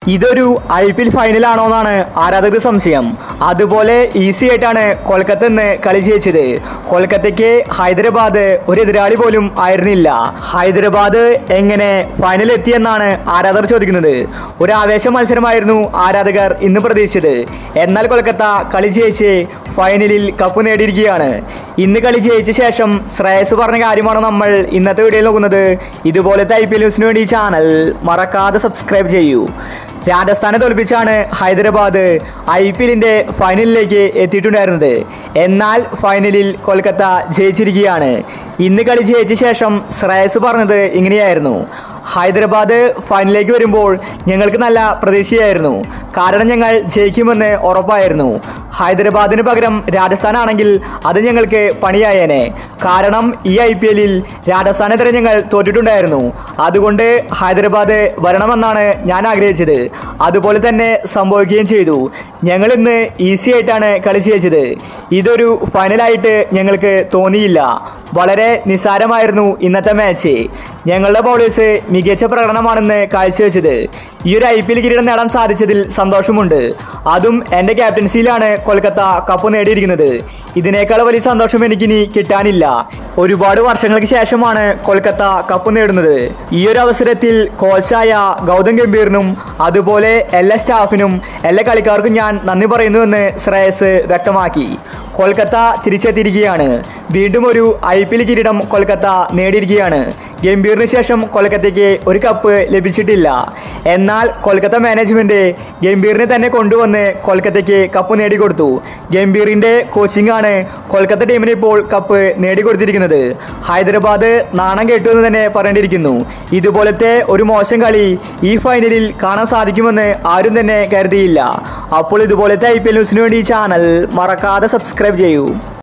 ഇതൊരു I P L ഫൈനലാണോ എന്നാണ് ആരാധകർക്ക് സംശയം അതുപോലെ ഈസി ആയിട്ടാണ് കൊൽക്കത്ത ഇന്ന് കളി ജയിച്ചത് കൊൽക്കത്തയ്ക്ക് ഹൈദരാബാദ് ഒരു എതിരാളി പോലും ആയിരുന്നില്ല ഹൈദരാബാദ് എങ്ങനെ ഫൈനൽ എത്തിയെന്നാണ് ആരാധകർ ചോദിക്കുന്നത് ഒരു ആവേശ മത്സരമായിരുന്നു ആരാധകർ ഇന്ന് പ്രതീക്ഷിച്ചത് എന്നാൽ കൊൽക്കത്ത കളി ജയിച്ച് ഫൈനലിൽ കപ്പ് നേടിയിരിക്കുകയാണ് ഇന്ന് കളി ജയിച്ച ശേഷം ശ്രേയസ് പറഞ്ഞ കാര്യമാണ് നമ്മൾ ഇന്നത്തെ വീഡിയോയിൽ നോക്കുന്നത് ഇതുപോലത്തെ ഐ പി എൽ ന്യൂസിന് വേണ്ടി ഈ ചാനൽ മറക്കാതെ സബ്സ്ക്രൈബ് ചെയ്യൂ രാജസ്ഥാനെ തോൽപ്പിച്ചാണ് ഹൈദരാബാദ് ഐ പി എല്ലിൻ്റെ ഫൈനലിലേക്ക് എത്തിയിട്ടുണ്ടായിരുന്നത് എന്നാൽ ഫൈനലിൽ കൊൽക്കത്ത ജയിച്ചിരിക്കുകയാണ് ഇന്ന് കളി ജയിച്ച ശേഷം ശ്രേയസ് പറഞ്ഞത് ഇങ്ങനെയായിരുന്നു ഹൈദരാബാദ് ഫൈനലിലേക്ക് വരുമ്പോൾ ഞങ്ങൾക്ക് നല്ല പ്രതീക്ഷയായിരുന്നു കാരണം ഞങ്ങൾ ജയിക്കുമെന്ന് ഉറപ്പായിരുന്നു ഹൈദരാബാദിന് പകരം രാജസ്ഥാനാണെങ്കിൽ അത് ഞങ്ങൾക്ക് പണിയായേനെ കാരണം ഈ ഐ പി എല്ലിൽ രാജസ്ഥാനെതിരെ ഞങ്ങൾ തോറ്റിട്ടുണ്ടായിരുന്നു അതുകൊണ്ട് ഹൈദരാബാദ് വരണമെന്നാണ് ഞാൻ ആഗ്രഹിച്ചത് അതുപോലെ തന്നെ സംഭവിക്കുകയും ചെയ്തു ഞങ്ങൾ ഇന്ന് ഈസി ആയിട്ടാണ് കളി ജയിച്ചത് ഇതൊരു ഫൈനലായിട്ട് ഞങ്ങൾക്ക് തോന്നിയില്ല വളരെ നിസ്സാരമായിരുന്നു ഇന്നത്തെ മാച്ച് ഞങ്ങളുടെ ബൗളേഴ്സ് മികച്ച പ്രകടനമാണെന്ന് കാഴ്ചവെച്ചത് ഈ ഒരു ഐ പി എൽ കിരീടം നേടാൻ സാധിച്ചതിൽ സന്തോഷമുണ്ട് അതും എൻ്റെ ക്യാപ്റ്റൻസിയിലാണ് കൊൽക്കത്ത കപ്പ് നേടിയിരിക്കുന്നത് ഇതിനേക്കാൾ വലിയ സന്തോഷം എനിക്കിനി കിട്ടാനില്ല ഒരുപാട് വർഷങ്ങൾക്ക് ശേഷമാണ് കൊൽക്കത്ത കപ്പ് നേടുന്നത് ഈ ഒരു അവസരത്തിൽ കോച്ചായ ഗൗതം ഗംഭീറിനും അതുപോലെ എല്ലാ സ്റ്റാഫിനും എല്ലാ കളിക്കാർക്കും ഞാൻ നന്ദി പറയുന്നുവെന്ന് ശ്രേയസ് വ്യക്തമാക്കി കൊൽക്കത്ത തിരിച്ചെത്തിയിരിക്കുകയാണ് വീണ്ടും ഒരു ഐ പി എൽ കിരീടം കൊൽക്കത്ത നേടിയിരിക്കുകയാണ് ഗംഭീറിന് ശേഷം കൊൽക്കത്തയ്ക്ക് ഒരു കപ്പ് ലഭിച്ചിട്ടില്ല എന്നാൽ കൊൽക്കത്ത മാനേജ്മെന്റ് ഗംഭീറിനെ തന്നെ കൊണ്ടുവന്ന് കൊൽക്കത്തയ്ക്ക് കപ്പ് നേടിക്കൊടുത്തു ഗംഭീറിന്റെ കോച്ചിങ് ആണ് കൊൽക്കത്ത ടീമിന് ഇപ്പോൾ കപ്പ് നേടിക്കൊടുത്തിരിക്കുന്നത് ഹൈദരാബാദ് നാണം കെട്ടു എന്ന് തന്നെ പറയേണ്ടിയിരിക്കുന്നു ഇതുപോലത്തെ ഒരു മോശം കളി ഈ ഫൈനലിൽ കാണാൻ സാധിക്കുമെന്ന് ആരും തന്നെ കരുതിയില്ല അപ്പോൾ ഇതുപോലത്തെ ഐ പി എൽ ന്യൂസിന് വേണ്ടി ഈ ചാനൽ മറക്കാതെ സബ്സ്ക്രൈബ് ചെയ്യൂ